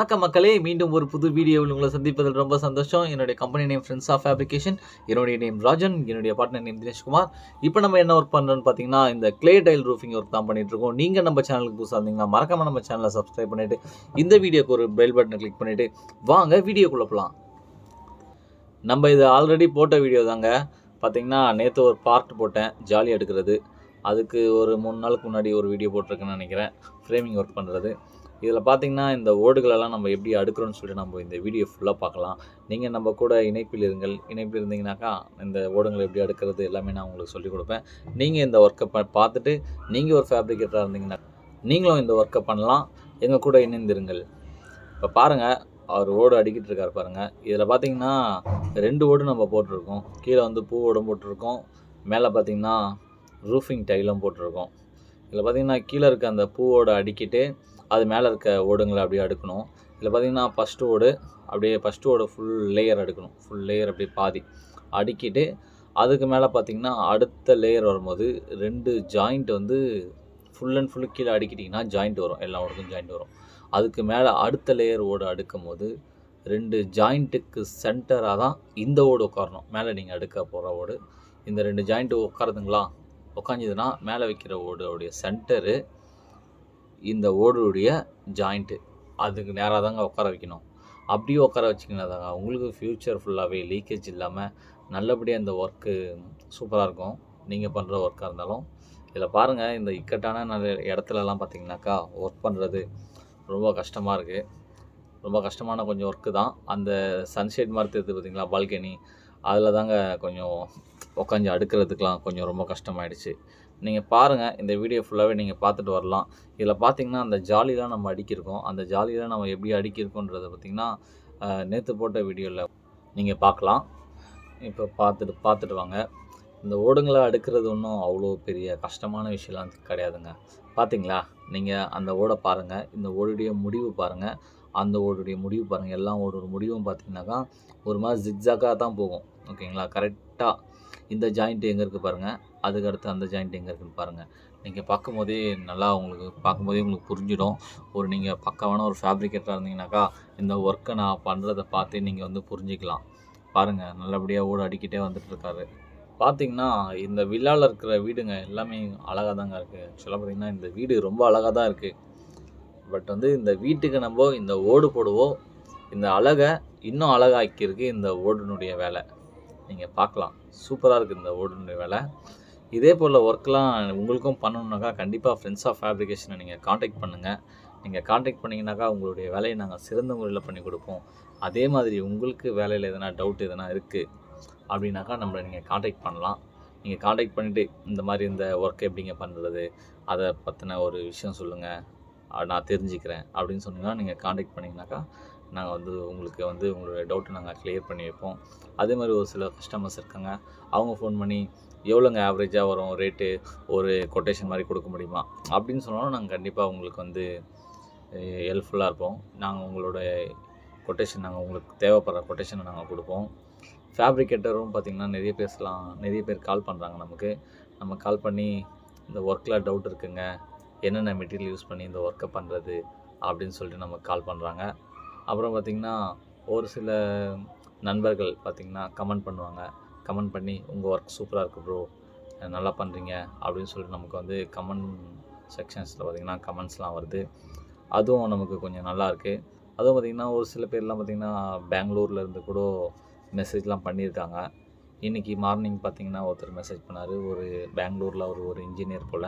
வணக்கம் மக்களே மீண்டும் ஒரு புது வீடியோவில் உங்களை சந்திப்பதில் ரொம்ப சந்தோஷம் என்னுடைய company name friends of fabrication என்னுடைய நேம் ராஜன் என்னுடைய பார்ட்னர் நேம் தினேஷ்குமார் இப்போ நம்ம என்ன ஒர்க் பண்ணுறோன்னு பார்த்தீங்கன்னா இந்த கிளே டைல் ரூஃபிங் ஒர்க் தான் பண்ணிட்டு இருக்கோம் நீங்கள் நம்ம சேனலுக்கு புதுசாக இருந்தீங்கன்னா மறக்காம நம்ம சேனலை சப்ஸ்கிரைப் பண்ணிட்டு இந்த வீடியோக்கு ஒரு பெல் பட்டனை கிளிக் பண்ணிட்டு வாங்க வீடியோக்குள்ளே போகலாம் நம்ம இது ஆல்ரெடி போட்ட வீடியோ தாங்க பார்த்தீங்கன்னா நேற்று ஒரு பார்ட் போட்டேன் ஜாலி எடுக்கிறது அதுக்கு ஒரு மூணு நாளுக்கு முன்னாடி ஒரு வீடியோ போட்டிருக்கேன்னு நினைக்கிறேன் ஃப்ரேமிங் ஒர்க் பண்ணுறது இதில் பார்த்தீங்கன்னா இந்த ஓடுகளெல்லாம் நம்ம எப்படி அடுக்கிறோம்னு சொல்லிட்டு நம்ம இந்த வீடியோ ஃபுல்லாக பார்க்கலாம் நீங்கள் நம்ம கூட இணைப்பில் இருங்கள் இணைப்பில் இருந்தீங்கன்னாக்கா இந்த ஓடுங்களை எப்படி அடுக்கிறது எல்லாமே நான் உங்களுக்கு சொல்லிக் கொடுப்பேன் நீங்கள் இந்த ஒர்க்கை ப பார்த்துட்டு நீங்கள் ஒரு ஃபேப்ரிகேட்டராக இருந்தீங்கன்னா நீங்களும் இந்த ஒர்க்கை பண்ணலாம் எங்கள் கூட இணைந்திருங்கள் இப்போ பாருங்கள் அவர் ஓடு அடிக்கிட்டு இருக்கார் பாருங்கள் இதில் பார்த்தீங்கன்னா ரெண்டு ஓடு நம்ம போட்டிருக்கோம் கீழே வந்து பூ ஓடும் போட்டிருக்கோம் மேலே பார்த்தீங்கன்னா ரூஃபிங் டைலும் போட்டிருக்கோம் இதில் பார்த்தீங்கன்னா கீழே இருக்க அந்த பூவோட அடிக்கிட்டு அது மேலே இருக்க ஓடுங்களை அப்படியே அடுக்கணும் இதில் பார்த்தீங்கன்னா ஃபஸ்ட்டு ஓடு அப்படியே ஃபஸ்ட்டு ஓடு ஃபுல் லேயர் அடுக்கணும் ஃபுல் லேயர் அப்படியே பாதி அடுக்கிட்டு அதுக்கு மேலே பார்த்தீங்கன்னா அடுத்த லேயர் வரும்போது ரெண்டு ஜாயிண்ட் வந்து ஃபுல் அண்ட் ஃபுல்லு கீழே அடிக்கிட்டிங்கன்னா ஜாயிண்ட் வரும் எல்லா ஓடுக்கும் ஜாயிண்ட் வரும் அதுக்கு மேலே அடுத்த லேயர் ஓடு அடுக்கும் போது ரெண்டு ஜாயிண்ட்டுக்கு சென்டராக தான் இந்த ஓடு உட்காரணும் மேலே நீங்கள் அடுக்க போகிற ஓடு இந்த ரெண்டு ஜாயிண்ட்டு உட்காருதுங்களா உட்காந்துதுன்னா மேலே வைக்கிற ஓடுடைய சென்டரு இந்த ஓடுடைய ஜாயிண்ட்டு அதுக்கு நேராக தாங்க உட்கார வைக்கணும் அப்படியே உட்கார வச்சிங்கன்னா தாங்க உங்களுக்கு ஃப்யூச்சர் ஃபுல்லாகவே லீக்கேஜ் இல்லாமல் நல்லபடியாக இந்த ஒர்க்கு சூப்பராக இருக்கும் நீங்கள் பண்ணுற ஒர்க்காக இருந்தாலும் இதில் பாருங்கள் இந்த இக்கட்டான நல்ல இடத்துலலாம் பார்த்தீங்கன்னாக்கா ஒர்க் பண்ணுறது ரொம்ப கஷ்டமாக இருக்குது ரொம்ப கஷ்டமான கொஞ்சம் ஒர்க்கு தான் அந்த சன்ஷேட் மாதிரி தெரியுது பார்த்தீங்களா பால்கனி அதில் தாங்க கொஞ்சம் உட்காந்து அடுக்கிறதுக்கெலாம் கொஞ்சம் ரொம்ப கஷ்டமாயிடுச்சு நீங்கள் பாருங்கள் இந்த வீடியோ ஃபுல்லாகவே நீங்கள் பார்த்துட்டு வரலாம் இதில் பார்த்தீங்கன்னா அந்த ஜாலிலாம் நம்ம அடிக்கிருக்கோம் அந்த ஜாலிலாம் நம்ம எப்படி அடிக்கிருக்கோன்றதை பார்த்தீங்கன்னா நேற்று போட்ட வீடியோவில் நீங்கள் பார்க்கலாம் இப்போ பார்த்துட்டு பார்த்துட்டு வாங்க இந்த ஓடுங்களை அடுக்கிறது ஒன்றும் அவ்வளோ பெரிய கஷ்டமான விஷயம்லாம் கிடையாதுங்க பார்த்தீங்களா நீங்கள் அந்த ஓடை பாருங்கள் இந்த ஓடுடைய முடிவு பாருங்கள் அந்த ஓடுடைய முடிவு பாருங்கள் எல்லா ஓடோட முடிவும் பார்த்தீங்கன்னாக்கா ஒரு மாதிரி ஜிக்ஸாக்காக தான் போகும் ஓகேங்களா கரெக்டாக இந்த ஜாயிண்ட் எங்கே இருக்குது பாருங்கள் அதுக்கு அடுத்து அந்த ஜாயிண்ட் எங்கே இருக்குன்னு பாருங்கள் நீங்கள் பார்க்கும்போதே நல்லா உங்களுக்கு பார்க்கும்போதே உங்களுக்கு புரிஞ்சிடும் ஒரு நீங்கள் பக்காவான ஒரு ஃபேப்ரிகேட்டராக இருந்தீங்கன்னாக்கா இந்த ஒர்க்கை நான் பண்ணுறதை பார்த்து நீங்கள் வந்து புரிஞ்சிக்கலாம் பாருங்கள் நல்லபடியாக ஓடு அடிக்கிட்டே வந்துட்டு இருக்காரு பார்த்தீங்கன்னா இந்த வில்லாவில் இருக்கிற வீடுங்க எல்லாமே அழகாக தாங்க இருக்குது ஆக்சுவலாக பார்த்தீங்கன்னா இந்த வீடு ரொம்ப அழகாக தான் இருக்குது பட் வந்து இந்த வீட்டுக்கு நம்ம இந்த ஓடு போடுவோம் இந்த அழகை இன்னும் அழகாக்கியிருக்கு இந்த ஓடுனுடைய வேலை நீங்கள் பார்க்கலாம் சூப்பராக இருக்குது இந்த ஓடுனுடைய வேலை இதே போல் ஒர்க்லாம் உங்களுக்கும் பண்ணணுன்னாக்கா கண்டிப்பாக ஃப்ரெண்ட்ஸ் ஆஃப் ஃபேப்ரிகேஷனை நீங்கள் காண்டாக்ட் பண்ணுங்கள் நீங்கள் காண்டாக்ட் பண்ணிங்கனாக்கா உங்களுடைய வேலையை நாங்கள் சிறந்த முறையில் பண்ணி கொடுப்போம் அதே மாதிரி உங்களுக்கு வேலையில் எதனா டவுட் எதனா இருக்குது அப்படின்னாக்கா நம்மளை நீங்கள் காண்டாக்ட் பண்ணலாம் நீங்கள் காண்டாக்ட் பண்ணிவிட்டு இந்த மாதிரி இந்த ஒர்க் எப்படிங்க பண்ணுறது அதை பற்றின ஒரு விஷயம் சொல்லுங்கள் நான் தெரிஞ்சுக்கிறேன் அப்படின்னு சொன்னீங்கன்னா நீங்கள் காண்டாக்ட் பண்ணிங்கனாக்கா நாங்கள் வந்து உங்களுக்கு வந்து உங்களுடைய டவுட்டை நாங்கள் கிளியர் பண்ணி வைப்போம் அதே மாதிரி ஒரு சில கஸ்டமர்ஸ் இருக்காங்க அவங்க ஃபோன் பண்ணி எவ்வளோங்க ஆவரேஜாக வரும் ரேட்டு ஒரு கொட்டேஷன் மாதிரி கொடுக்க முடியுமா அப்படின்னு சொன்னாலும் நாங்கள் கண்டிப்பாக உங்களுக்கு வந்து ஹெல்ப்ஃபுல்லாக இருப்போம் நாங்கள் உங்களோட கொட்டேஷன் நாங்கள் உங்களுக்கு தேவைப்படுற கொட்டேஷனை நாங்கள் கொடுப்போம் ஃபேப்ரிகேட்டரும் பார்த்திங்கன்னா நிறைய பேசலாம் நிறைய பேர் கால் பண்ணுறாங்க நமக்கு நம்ம கால் பண்ணி இந்த ஒர்க்கில் டவுட் இருக்குங்க என்னென்ன மெட்டீரியல் யூஸ் பண்ணி இந்த ஒர்க்கை பண்ணுறது அப்படின்னு சொல்லிட்டு நமக்கு கால் பண்ணுறாங்க அப்புறம் பார்த்திங்கன்னா ஒரு சில நண்பர்கள் பார்த்திங்கன்னா கமெண்ட் பண்ணுவாங்க கமெண்ட் பண்ணி உங்கள் ஒர்க் சூப்பராக இருக்குது ப்ரோ நல்லா பண்ணுறீங்க அப்படின்னு சொல்லிட்டு நமக்கு வந்து கமெண்ட் செக்ஷன்ஸில் பார்த்திங்கன்னா கமெண்ட்ஸ்லாம் வருது அதுவும் நமக்கு கொஞ்சம் நல்லா இருக்குது அதுவும் பார்த்திங்கன்னா ஒரு சில பேர்லாம் பார்த்திங்கன்னா பெங்களூரில் இருந்து கூட மெசேஜ்லாம் பண்ணியிருக்காங்க இன்றைக்கி மார்னிங் பார்த்திங்கன்னா ஒருத்தர் மெசேஜ் பண்ணார் ஒரு பெங்களூரில் ஒரு ஒரு இன்ஜினியர் போல்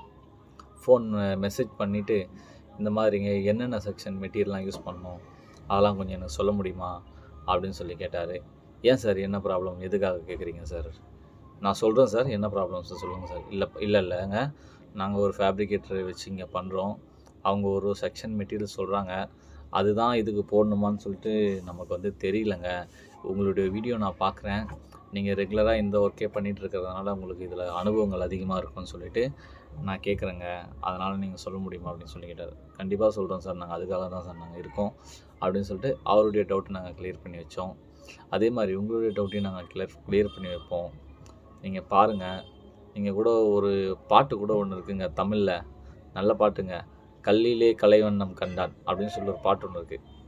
ஃபோன் மெசேஜ் பண்ணிவிட்டு இந்த மாதிரிங்க என்னென்ன செக்ஷன் மெட்டீரியல்லாம் யூஸ் பண்ணணும் அதெல்லாம் கொஞ்சம் எனக்கு சொல்ல முடியுமா அப்படின்னு சொல்லி கேட்டார் ஏன் சார் என்ன ப்ராப்ளம் எதுக்காக கேட்குறீங்க சார் நான் சொல்கிறேன் சார் என்ன ப்ராப்ளம் சார் சொல்லுங்கள் சார் இல்லை இல்லை இல்லைங்க நாங்கள் ஒரு ஃபேப்ரிகேட்டர் வச்சு இங்கே பண்ணுறோம் அவங்க ஒரு செக்ஷன் மெட்டீரியல் சொல்கிறாங்க அதுதான் இதுக்கு போடணுமான்னு சொல்லிட்டு நமக்கு வந்து தெரியலங்க உங்களுடைய வீடியோ நான் பார்க்குறேன் நீங்கள் ரெகுலராக இந்த ஒர்க்கே பண்ணிகிட்டு இருக்கிறதுனால உங்களுக்கு இதில் அனுபவங்கள் அதிகமாக இருக்கும்னு சொல்லிட்டு நான் கேட்குறேங்க அதனால் நீங்கள் சொல்ல முடியுமா அப்படின்னு சொல்லி கேட்டார் கண்டிப்பாக சொல்கிறோம் சார் நாங்கள் அதுக்காக தான் சார் நாங்கள் இருக்கோம் அப்படின்னு சொல்லிட்டு அவருடைய டவுட்டை நாங்கள் கிளியர் பண்ணி வச்சோம் அதே மாதிரி உங்களுடைய டவுட்டையும் நாங்கள் கிளியர் கிளியர் பண்ணி வைப்போம் நீங்கள் பாருங்கள் நீங்கள் கூட ஒரு பாட்டு கூட ஒன்று இருக்குங்க தமிழில் நல்ல பாட்டுங்க கல்லிலே கலைவண்ணம் கண்டான் அப்படின்னு சொல்லி ஒரு பாட்டு ஒன்று இருக்குது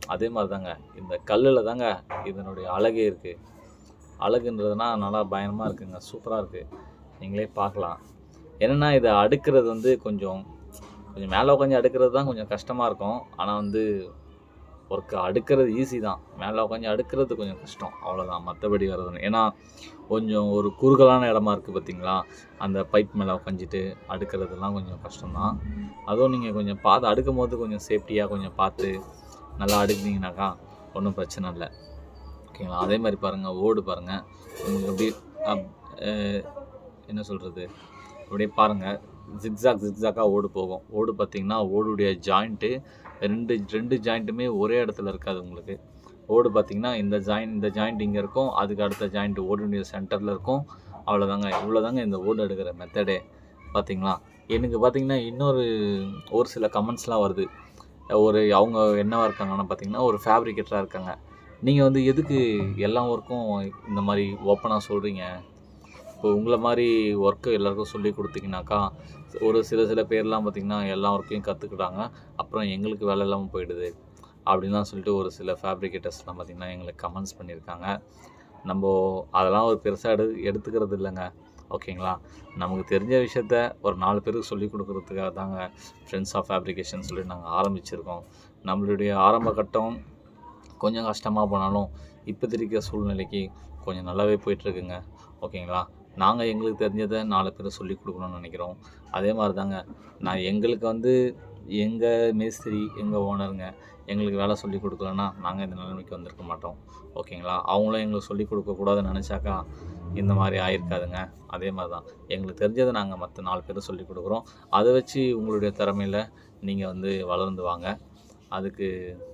அதே மாதிரி தாங்க இந்த கல்லில் தாங்க இதனுடைய அழகே இருக்குது அழகுன்றதுனா நல்லா பயங்கரமாக இருக்குங்க சூப்பராக இருக்குது நீங்களே பார்க்கலாம் என்னென்னா இதை அடுக்கிறது வந்து கொஞ்சம் கொஞ்சம் மேலே உட்காந்து அடுக்கிறது தான் கொஞ்சம் கஷ்டமாக இருக்கும் ஆனால் வந்து ஒர்க்கு அடுக்கிறது ஈஸி தான் மேலே உட்காந்து அடுக்கிறது கொஞ்சம் கஷ்டம் அவ்வளோதான் மற்றபடி வர்றது ஏன்னா கொஞ்சம் ஒரு குறுகலான இடமா இருக்குது பார்த்தீங்களா அந்த பைப் மேலே உட்காந்துட்டு அடுக்கிறதுலாம் கொஞ்சம் கஷ்டம்தான் அதுவும் நீங்கள் கொஞ்சம் பார்த்து அடுக்கும் போது கொஞ்சம் சேஃப்டியாக கொஞ்சம் பார்த்து நல்லா அடுக்குனீங்கனாக்கா ஒன்றும் பிரச்சனை இல்லை ஓகேங்களா அதே மாதிரி பாருங்கள் ஓடு பாருங்கள் உங்களுக்கு அப்படியே அப்- அஹ் என்ன சொல்கிறது அப்படியே பாருங்கள் ஜிக்ஸாக் ஜிக்ஸாக்காக ஓடு போகும் ஓடு பார்த்தீங்கன்னா ஓடுடைய ஜாயிண்ட்டு ரெண்டு ரெண்டு ஜாயிண்ட்டுமே ஒரே இடத்துல இருக்காது உங்களுக்கு ஓடு பார்த்தீங்கன்னா இந்த ஜாயிண்ட் இந்த ஜாயிண்ட் இங்கே இருக்கும் அதுக்கு அடுத்த ஜாயிண்ட் ஓடுடைய சென்டரில் இருக்கும் அவ்வளோதாங்க இவ்வளோதாங்க இந்த ஓடு எடுக்கிற மெத்தடே பார்த்தீங்களா எனக்கு பார்த்தீங்கன்னா இன்னொரு ஒரு சில கமெண்ட்ஸ்லாம் வருது ஒரு அவங்க என்னவா இருக்காங்கன்னா பார்த்தீங்கன்னா ஒரு ஃபேப்ரிகேட்டராக இருக்காங்க நீங்கள் வந்து எதுக்கு எல்லா ஒர்க்கும் இந்த மாதிரி ஓப்பனாக சொல்கிறீங்க இப்போ உங்களை மாதிரி ஒர்க்கு எல்லாருக்கும் சொல்லி கொடுத்தீங்கனாக்கா ஒரு சில சில பேர்லாம் பார்த்திங்கன்னா எல்லா ஒர்க்கையும் கற்றுக்கிட்டாங்க அப்புறம் எங்களுக்கு வேலை இல்லாமல் போயிடுது அப்படின்லாம் சொல்லிட்டு ஒரு சில ஃபேப்ரிகேட்டர்ஸ்லாம் பார்த்திங்கன்னா எங்களுக்கு கமெண்ட்ஸ் பண்ணியிருக்காங்க நம்ம அதெல்லாம் ஒரு பெருசாக எடு எடுத்துக்கிறது இல்லைங்க ஓகேங்களா நமக்கு தெரிஞ்ச விஷயத்த ஒரு நாலு பேருக்கு சொல்லி கொடுக்குறதுக்காக தாங்க ஃப்ரெண்ட்ஸ் ஆஃப் ஃபேப்ரிகேஷன் சொல்லி நாங்கள் ஆரம்பிச்சிருக்கோம் நம்மளுடைய ஆரம்ப கட்டம் கொஞ்சம் கஷ்டமாக போனாலும் இப்போ இருக்கிற சூழ்நிலைக்கு கொஞ்சம் நல்லாவே போயிட்டுருக்குங்க ஓகேங்களா நாங்கள் எங்களுக்கு தெரிஞ்சதை நாலு பேர் சொல்லி கொடுக்கணும்னு நினைக்கிறோம் அதே மாதிரி தாங்க நான் எங்களுக்கு வந்து எங்கள் மேஸ்திரி எங்கள் ஓனருங்க எங்களுக்கு வேலை சொல்லி கொடுக்கலன்னா நாங்கள் இந்த நிலைமைக்கு வந்திருக்க மாட்டோம் ஓகேங்களா அவங்களும் எங்களுக்கு சொல்லி கொடுக்கக்கூடாதுன்னு நினச்சாக்கா இந்த மாதிரி ஆயிருக்காதுங்க அதே மாதிரி தான் எங்களுக்கு தெரிஞ்சதை நாங்கள் மற்ற நாலு பேர் சொல்லி கொடுக்குறோம் அதை வச்சு உங்களுடைய திறமையில் நீங்கள் வந்து வளர்ந்து வாங்க அதுக்கு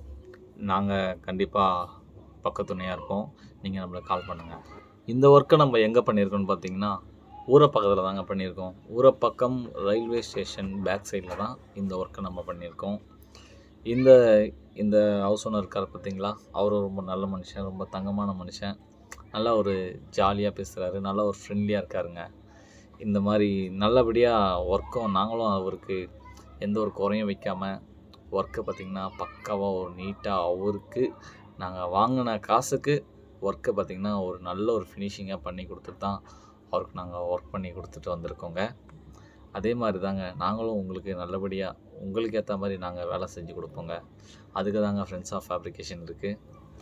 நாங்கள் கண்டிப்பாக பக்கத்துணையாக இருப்போம் நீங்கள் நம்மளுக்கு கால் பண்ணுங்கள் இந்த ஒர்க்கை நம்ம எங்கே பண்ணியிருக்கோம்னு பார்த்தீங்கன்னா ஊரை பக்கத்தில் தாங்க பண்ணியிருக்கோம் ஊரை பக்கம் ரயில்வே ஸ்டேஷன் பேக் சைடில் தான் இந்த ஒர்க்கை நம்ம பண்ணியிருக்கோம் இந்த இந்த ஹவுஸ் ஓனர் இருக்கார் பார்த்தீங்களா அவரும் ரொம்ப நல்ல மனுஷன் ரொம்ப தங்கமான மனுஷன் நல்லா ஒரு ஜாலியாக பேசுகிறாரு நல்லா ஒரு ஃப்ரெண்ட்லியாக இருக்காருங்க இந்த மாதிரி நல்லபடியாக ஒர்க்கும் நாங்களும் அவருக்கு எந்த ஒரு குறையும் வைக்காமல் ஒர்க்கை பார்த்திங்கன்னா பக்காவாக ஒரு நீட்டாக அவருக்கு நாங்கள் வாங்கின காசுக்கு ஒர்க்கை பார்த்திங்கன்னா ஒரு நல்ல ஒரு ஃபினிஷிங்காக பண்ணி கொடுத்துட்டு தான் அவருக்கு நாங்கள் ஒர்க் பண்ணி கொடுத்துட்டு வந்திருக்கோங்க அதே மாதிரி தாங்க நாங்களும் உங்களுக்கு நல்லபடியாக உங்களுக்கு ஏற்ற மாதிரி நாங்கள் வேலை செஞ்சு கொடுப்போங்க அதுக்கு தாங்க ஃப்ரெண்ட்ஸ் ஆஃப் ஃபேப்ரிகேஷன் இருக்குது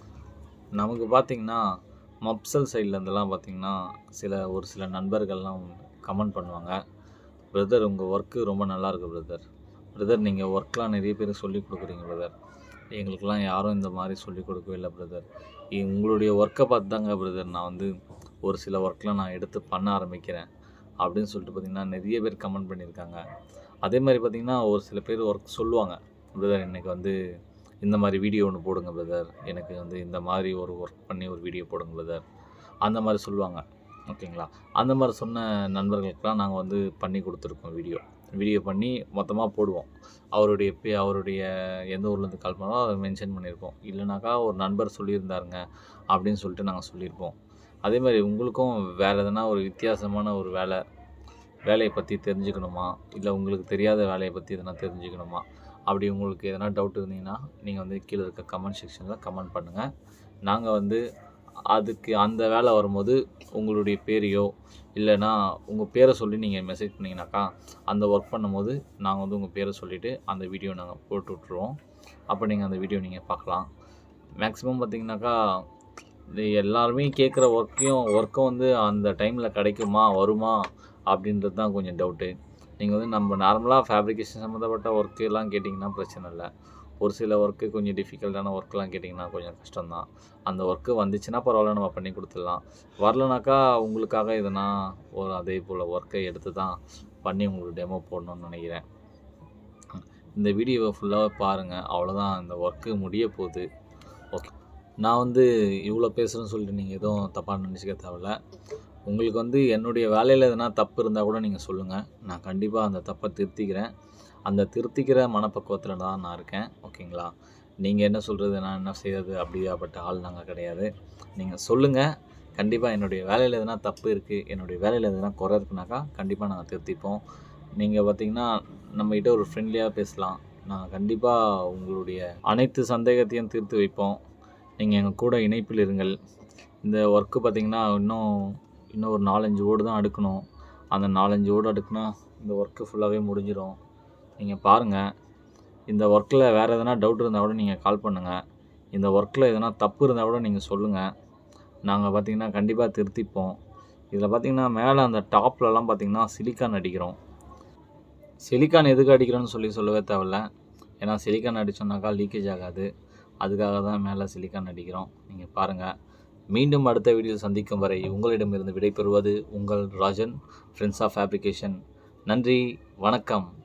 நமக்கு பார்த்திங்கன்னா மப்சல் சைட்லேருந்துலாம் பார்த்திங்கன்னா சில ஒரு சில நண்பர்கள்லாம் கமெண்ட் பண்ணுவாங்க பிரதர் உங்கள் ஒர்க்கு ரொம்ப நல்லா இருக்கு பிரதர் பிரதர் நீங்கள் ஒர்க்லாம் நிறைய பேர் சொல்லி கொடுக்குறீங்க பிரதர் எங்களுக்கெல்லாம் யாரும் இந்த மாதிரி சொல்லி கொடுக்கவே இல்லை பிரதர் உங்களுடைய ஒர்க்கை பார்த்து தாங்க பிரதர் நான் வந்து ஒரு சில ஒர்க்லாம் நான் எடுத்து பண்ண ஆரம்பிக்கிறேன் அப்படின்னு சொல்லிட்டு பார்த்திங்கன்னா நிறைய பேர் கமெண்ட் பண்ணியிருக்காங்க அதே மாதிரி பார்த்திங்கன்னா ஒரு சில பேர் ஒர்க் சொல்லுவாங்க பிரதர் எனக்கு வந்து இந்த மாதிரி வீடியோ ஒன்று போடுங்க பிரதர் எனக்கு வந்து இந்த மாதிரி ஒரு ஒர்க் பண்ணி ஒரு வீடியோ போடுங்க பிரதர் அந்த மாதிரி சொல்லுவாங்க ஓகேங்களா அந்த மாதிரி சொன்ன நண்பர்களுக்கெல்லாம் நாங்கள் வந்து பண்ணி கொடுத்துருக்கோம் வீடியோ வீடியோ பண்ணி மொத்தமாக போடுவோம் அவருடைய பே அவருடைய எந்த ஊர்லேருந்து கால் பண்ணாலும் அதை மென்ஷன் பண்ணியிருப்போம் இல்லைனாக்கா ஒரு நண்பர் சொல்லியிருந்தாருங்க அப்படின்னு சொல்லிட்டு நாங்கள் சொல்லியிருப்போம் அதே மாதிரி உங்களுக்கும் வேறு எதனா ஒரு வித்தியாசமான ஒரு வேலை வேலையை பற்றி தெரிஞ்சுக்கணுமா இல்லை உங்களுக்கு தெரியாத வேலையை பற்றி எதனா தெரிஞ்சுக்கணுமா அப்படி உங்களுக்கு எதனா டவுட் இருந்தீங்கன்னா நீங்கள் வந்து கீழே இருக்க கமெண்ட் செக்ஷனில் கமெண்ட் பண்ணுங்கள் நாங்கள் வந்து அதுக்கு அந்த வேலை வரும்போது உங்களுடைய பேரையோ இல்லைன்னா உங்கள் பேரை சொல்லி நீங்கள் மெசேஜ் பண்ணிங்கனாக்கா அந்த ஒர்க் பண்ணும்போது நாங்கள் வந்து உங்கள் பேரை சொல்லிவிட்டு அந்த வீடியோ நாங்கள் போட்டு விட்ருவோம் அப்போ நீங்கள் அந்த வீடியோ நீங்கள் பார்க்கலாம் மேக்ஸிமம் பார்த்தீங்கன்னாக்கா இது எல்லாருமே கேட்குற ஒர்க்கையும் ஒர்க்கும் வந்து அந்த டைமில் கிடைக்குமா வருமா அப்படின்றது தான் கொஞ்சம் டவுட்டு நீங்கள் வந்து நம்ம நார்மலாக ஃபேப்ரிகேஷன் சம்மந்தப்பட்ட ஒர்க்கு எல்லாம் கேட்டிங்கன்னா பிரச்சனை இல்லை ஒரு சில ஒர்க்கு கொஞ்சம் டிஃபிகல்ட்டான ஒர்க்லாம் கேட்டிங்கன்னா கொஞ்சம் கஷ்டம்தான் அந்த ஒர்க்கு வந்துச்சுன்னா பரவாயில்ல நம்ம பண்ணி கொடுத்துடலாம் வரலனாக்கா உங்களுக்காக எதனா ஒரு அதே போல் ஒர்க்கை எடுத்து தான் பண்ணி உங்களுக்கு டெமோ போடணும்னு நினைக்கிறேன் இந்த வீடியோவை ஃபுல்லாக பாருங்கள் அவ்வளோதான் இந்த ஒர்க்கு முடிய போகுது ஓகே நான் வந்து இவ்வளோ பேசுகிறேன்னு சொல்லிட்டு நீங்கள் எதுவும் தப்பாக நினச்சிக்க தேவையில்ல உங்களுக்கு வந்து என்னுடைய வேலையில் எதனா தப்பு இருந்தால் கூட நீங்கள் சொல்லுங்கள் நான் கண்டிப்பாக அந்த தப்பை திருத்திக்கிறேன் அந்த திருத்திக்கிற மனப்பக்குவத்தில் தான் நான் இருக்கேன் ஓகேங்களா நீங்கள் என்ன சொல்கிறது நான் என்ன செய்கிறது அப்படியாப்பட்ட ஆள் நாங்கள் கிடையாது நீங்கள் சொல்லுங்கள் கண்டிப்பாக என்னுடைய வேலையில் எதனா தப்பு இருக்குது என்னுடைய வேலையில் எதனா குறை இருக்குனாக்கா கண்டிப்பாக நாங்கள் திருத்திப்போம் நீங்கள் பார்த்தீங்கன்னா நம்மகிட்ட ஒரு ஃப்ரெண்ட்லியாக பேசலாம் நான் கண்டிப்பாக உங்களுடைய அனைத்து சந்தேகத்தையும் தீர்த்து வைப்போம் நீங்கள் எங்கள் கூட இணைப்பில் இருங்கள் இந்த ஒர்க்கு பார்த்திங்கன்னா இன்னும் இன்னும் ஒரு நாலஞ்சு ஓடு தான் அடுக்கணும் அந்த நாலஞ்சு ஓடு அடுக்குனா இந்த ஒர்க்கு ஃபுல்லாகவே முடிஞ்சிடும் நீங்கள் பாருங்கள் இந்த ஒர்க்கில் வேறு எதனா டவுட் இருந்தால் கூட நீங்கள் கால் பண்ணுங்கள் இந்த ஒர்க்கில் எதனா தப்பு இருந்தால் கூட நீங்கள் சொல்லுங்கள் நாங்கள் பார்த்திங்கன்னா கண்டிப்பாக திருத்திப்போம் இதில் பார்த்திங்கன்னா மேலே அந்த டாப்லலாம் பார்த்திங்கன்னா சிலிக்கான் அடிக்கிறோம் சிலிக்கான் எதுக்கு அடிக்கிறோன்னு சொல்லி சொல்லவே தேவையில்ல ஏன்னா சிலிக்கான் அடித்தோம்னாக்கா லீக்கேஜ் ஆகாது அதுக்காக தான் மேலே சிலிக்கான் அடிக்கிறோம் நீங்கள் பாருங்கள் மீண்டும் அடுத்த வீடியோவில் சந்திக்கும் வரை உங்களிடமிருந்து விடைபெறுவது உங்கள் ராஜன் ஃப்ரெண்ட்ஸ் ஆஃப் ஃபேப்ரிகேஷன் நன்றி வணக்கம்